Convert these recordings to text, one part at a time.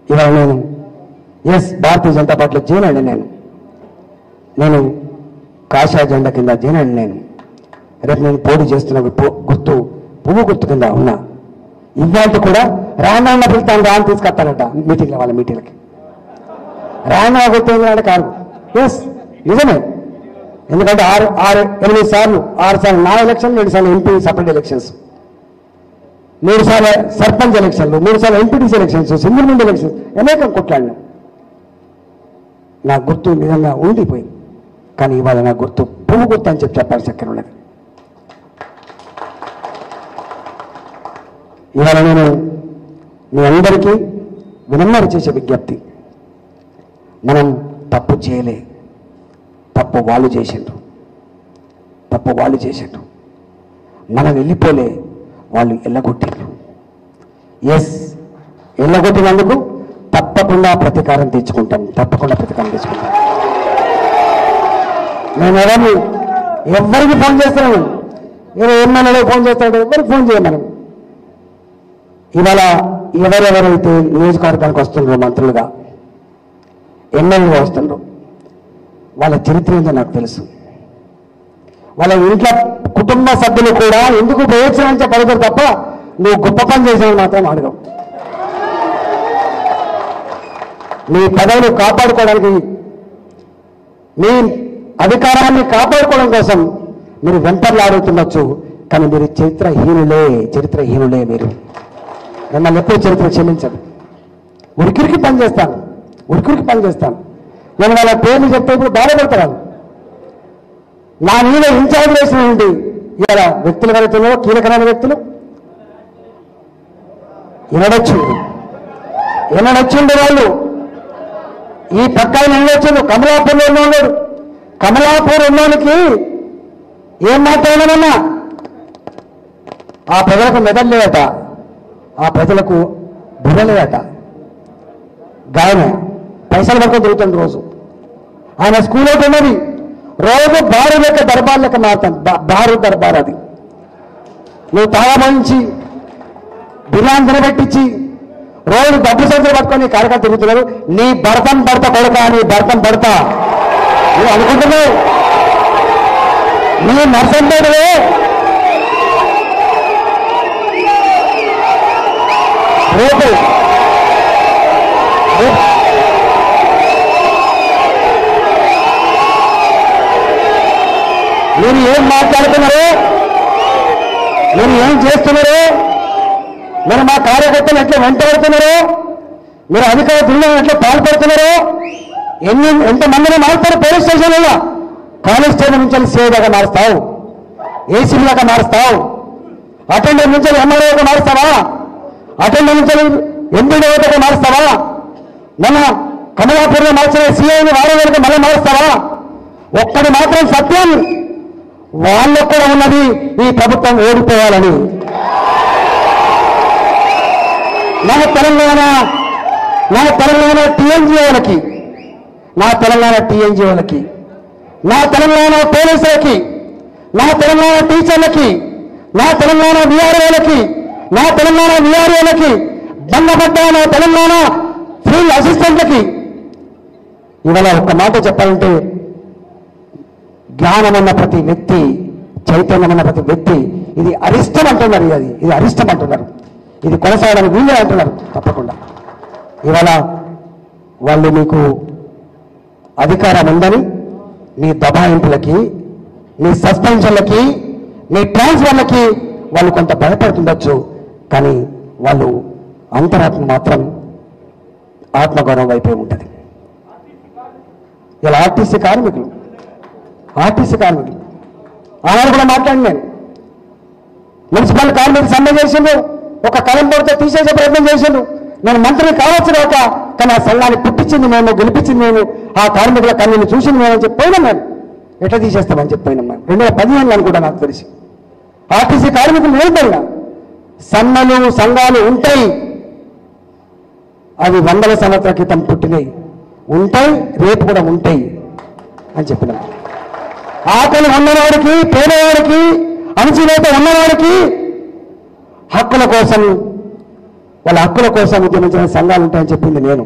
ఇవాళ నేను ఎస్ భారతీయ జనతా పార్టీలో చేయనండి నేను నేను కాషాయ జెండా కింద చేయనండి నేను రేపు నేను పోటీ చేస్తున్న పు- గుర్తు పువ్వు గుర్తు కింద ఉన్నా ఇవాళ కూడా రానన్న పిలుతాను రాని తీసుకొస్తానట మీటింగ్ల వాళ్ళ మీటింగ్లకి రానా గుర్తు కాదు ఎస్ నిజమే ఎందుకంటే ఆరు ఆరు ఎనిమిది సార్లు ఆరు సార్లు నా ఎలక్షన్ రెండు సార్లు ఎంపీ సపరేట్ ఎలక్షన్స్ మూడు సార్లు సర్పంచ్ ఎలక్షన్లు మూడు సార్లు ఎంపీటీసీ ఎలక్షన్స్ సింగిల్ ముందు ఎలక్షన్స్ అనేకం కొట్లాడినా నా గుర్తు నిజంగా ఉండిపోయింది కానీ ఇవాళ నా గుర్తు పువ్వు గుర్తు అని చెప్పి చెప్పాలి చక్కెర ఉన్నది ఇవాళ నేను మీ అందరికీ వినమ్మారు చేసే విజ్ఞప్తి మనం తప్పు చేయలే తప్పు వాళ్ళు చేసిండ్రు తప్పు వాళ్ళు చేసిండ్రు మనం వెళ్ళిపోలే వాళ్ళు ఎల్లగొట్టిండ్రు ఎస్ ఎల్లగొట్టినందుకు తప్పకుండా ప్రతీకారం తెచ్చుకుంటాం తప్పకుండా ప్రతీకారం తెచ్చుకుంటాం నేను ఎవరిని ఎవరికి ఫోన్ చేస్తున్నాను ఏదో ఎమ్మెల్యేలో ఫోన్ చేస్తాడు ఎవరికి ఫోన్ చేయమను ఇవాళ ఎవరెవరైతే నియోజకవర్గానికి వస్తున్నారో మంత్రులుగా ఎమ్మెల్యేగా వస్తుండ్రు వాళ్ళ చరిత్ర ఏంటో నాకు తెలుసు వాళ్ళ ఇంట్లో కుటుంబ సభ్యులు కూడా ఎందుకు ప్రయోజనం పడతారు తప్ప నువ్వు గొప్ప పని చేసేది మాత్రం అడగవు మీ పదవిని కాపాడుకోవడానికి మీ అధికారాన్ని కాపాడుకోవడం కోసం మీరు వెంపర్లాడుతుండొచ్చు కానీ మీరు చరిత్రహీనులే చరిత్రహీనులే మీరు మిమ్మల్ని ఎప్పుడు చరిత్ర క్షమించదు ఉరికిరికి పని చేస్తాను ఉరికిరికి పని చేస్తాను నేను వాళ్ళ పేర్లు చెప్తే ఇప్పుడు బాధపడతాను నా మీద ఇన్ఛార్జ్ వేసినటువంటి ఇవాళ వ్యక్తులు ఎవరైతున్నారో కీలకమైన వ్యక్తులు ఎనడొచ్చిండు ఎనడొచ్చిండు వాళ్ళు ఈ పక్కన ఎన్నొచ్చిండు కమలాపూర్లో ఉన్నాడు కమలాపూర్ ఉన్నోనికి ఏం మాట్లాడమన్నా ఆ ప్రజలకు మెదల్లేదట ఆ ప్రజలకు బుర్రలేదట గాయన పైసలు పట్టుకొని తిరుగుతుంది రోజు ఆయన స్కూల్ ఒకటి ఉన్నది రోజు బారు లెక్క దర్బార్ లెక్క మారుతాను బా- బారు దర్బార్ అది నువ్వు తాగమంచి బిర్యానీ తినబెట్టించి రోజు డబ్బు సంచులు పట్టుకొని కార్యకర్త తిరుగుతున్నారు నీ భర్తం భర్త కొడక నీ భర్తం భర్త నువ్వు అనుకుంటున్నావు నీ నర్సంపేటలో రేపు రేపు మీరు ఏం మాట్లాడుతున్నారు మీరు ఏం చేస్తున్నారు మీరు మా కార్యకర్తలు ఎట్లా వెంటబడుతున్నారు మీరు అధికార దుర్ణం ఎట్లా పాల్పడుతున్నారు ఎన్ని ఎంతమందిని మారుతారు పోలీస్ స్టేషన్లో కానిస్టేబుల్ నుంచి సేవగా మారుస్తావు ఏసీలాగా మారుస్తావు అటెండర్ నుంచి ఎంఆర్ఓగా మారుస్తావా అటెండర్ నుంచి ఎంపీడీఓగా మారుస్తావా మన కమలాపూర్లో మార్చిన సీఐని వారి వరకు మళ్ళీ మారుస్తావా ఒక్కడి మాత్రం సత్యం వాళ్ళకు కూడా ఉన్నది ఈ ప్రభుత్వం ఓడిపోవాలని నా తెలంగాణ నా తెలంగాణ టీఎన్జిఓలకి నా తెలంగాణ టీఎన్జిఓలకి నా తెలంగాణ పోలీసులకి నా తెలంగాణ టీచర్లకి నా తెలంగాణ విఆర్ఓలకి నా తెలంగాణ విఆర్ఓలకి బంగపడ్డ నా తెలంగాణ ఫీల్డ్ అసిస్టెంట్లకి ఇవాళ ఒక్క మాట చెప్పాలంటే జ్ఞానమన్న ప్రతి వ్యక్తి చైతన్యమన్న ప్రతి వ్యక్తి ఇది అరిష్టం అంటున్నారు అది ఇది అరిష్టం అంటున్నారు ఇది కొనసాగడానికి వీళ్ళే అంటున్నారు తప్పకుండా ఇవాళ వాళ్ళు మీకు అధికారం ఉందని మీ దబాయింపులకి మీ సస్పెన్షన్లకి మీ ట్రాన్స్ఫర్లకి వాళ్ళు కొంత భయపడుతుండొచ్చు కానీ వాళ్ళు అంతరాత్మ మాత్రం ఆత్మగౌరవం వైపే ఉంటుంది ఇలా ఆర్టీసీ కార్మికులు ఆర్టీసీ కార్మికులు ఆనాడు కూడా మాట్లాడి నేను మున్సిపల్ కార్మికులు సమ్మె చేసిండు ఒక కలం పడితే తీసేసే ప్రయత్నం చేసిండు నేను మంత్రిని కావచ్చు రాక కానీ ఆ సంఘాన్ని పుట్టించింది మేము గెలిపించింది మేము ఆ కార్మికుల కన్నీని చూసింది మేము అని చెప్పి పోయినాం మేము ఎట్లా తీసేస్తామని చెప్పి పోయినాం మేము రెండు వేల పదిహేను అనుకుంటా నాకు తెలిసి ఆర్టీసీ కార్మికులు ఏంటన్నా సమ్మెలు సంఘాలు ఉంటాయి అవి వందల సంవత్సరాల క్రితం పుట్టినాయి ఉంటాయి రేపు కూడా ఉంటాయి అని చెప్పినాం ఆకలి ఉన్నవాడికి పేదవాడికి అణచివేత ఉన్నవాడికి హక్కుల కోసం వాళ్ళ హక్కుల కోసం ఉద్యమించిన సంఘాలు ఉంటాయని చెప్పింది నేను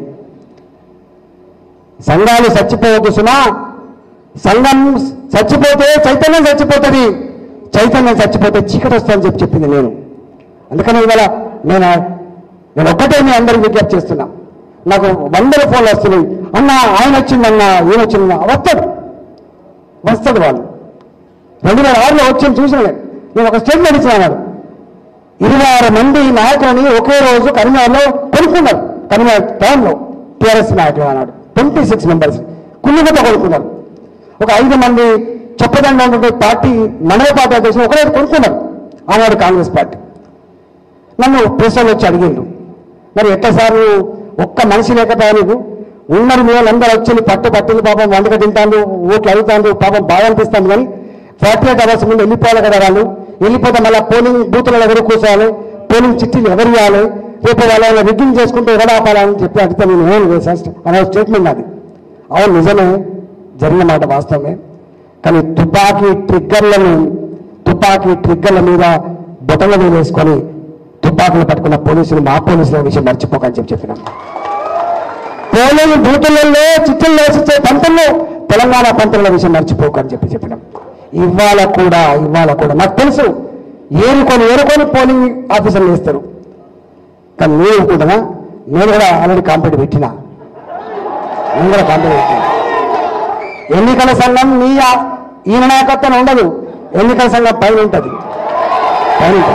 సంఘాలు చచ్చిపోవద్దు సుమా సంఘం చచ్చిపోతే చైతన్యం చచ్చిపోతుంది చైతన్యం చచ్చిపోతే చీకటి వస్తుందని చెప్పి చెప్పింది నేను అందుకని ఇవాళ నేను నేను ఒక్కటే మీ అందరికి విజ్ఞప్తి చేస్తున్నా నాకు వందల ఫోన్లు వస్తున్నాయి అన్న ఆయన వచ్చిందన్న ఈయన వచ్చిందన్న వస్తాడు వస్తాడు వాళ్ళు రెండు వేల ఆరులో వచ్చి చూసిన నేను ఒక స్టేట్మెంట్ ఇచ్చిన అన్నాడు ఇరవై ఆరు మంది నాయకులని ఒకే రోజు కరీంనగర్లో కొనుక్కున్నారు కరీంనగర్ టౌన్లో టీఆర్ఎస్ నాయకులు అన్నాడు ట్వంటీ సిక్స్ మెంబర్స్ కుళ్ళుతో కొనుక్కున్నారు ఒక ఐదు మంది చెప్పదండ ఉన్నటువంటి పార్టీ మండల పార్టీ అధ్యక్షులు ఒకరే కొనుక్కున్నారు ఆనాడు కాంగ్రెస్ పార్టీ నన్ను ప్రెస్లో వచ్చి అడిగిండు మరి ఎట్లా సార్ నువ్వు ఒక్క మనిషి లేకపోయా నీకు ఉన్నారు మీ వాళ్ళందరూ వచ్చి పట్టు పట్టింది పాపం వంటక తింటాను ఓట్లు అడుగుతాను పాపం బాగా అనిపిస్తాను కానీ ఫార్టీ ఎయిట్ అవర్స్ ముందు వెళ్ళిపోవాలి కదా వాళ్ళు వెళ్ళిపోతే మళ్ళీ పోలింగ్ బూత్లలో ఎవరు కూర్చోవాలి పోలింగ్ చిట్టీలు ఎవరు ఇవ్వాలి రేపు వాళ్ళ రిగ్గింగ్ చేసుకుంటే ఎవరు ఆపాలని చెప్పి అడిగితే నేను ఏమని అనే స్టేట్మెంట్ అది అవును నిజమే జరిగిన మాట వాస్తవమే కానీ తుపాకీ ట్రిగ్గర్లను తుపాకీ ట్రిగ్గర్ల మీద బొటల మీద వేసుకొని తుపాకులు పట్టుకున్న పోలీసులు మా పోలీసుల విషయం మర్చిపోకని చెప్పి చెప్పినాం పోలింగ్ బూతులలో చిట్టులు వేసిచ్చే పంతుల్లో తెలంగాణ పంతుల విషయం మర్చిపోకని చెప్పి చెప్పినాం ఇవాళ కూడా ఇవాళ కూడా నాకు తెలుసు ఏరుకొని ఏరుకొని పోలింగ్ ఆఫీసర్లు వేస్తారు కానీ నేను అనుకుంటున్నా నేను కూడా ఆల్రెడీ కాంపిటీ పెట్టినా నేను కూడా కాంపిటీ పెట్టినా ఎన్నికల సంఘం మీ ఆ- ఈయన నాయకత్వం ఉండదు ఎన్నికల సంఘం పైన ఉంటుంది పైన ఉంటుంది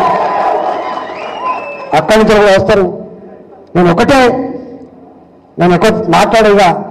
అక్కడి నుంచి కూడా వస్తారు నేను ఒకటే నేను ఎక్కువ మాట్లాడేగా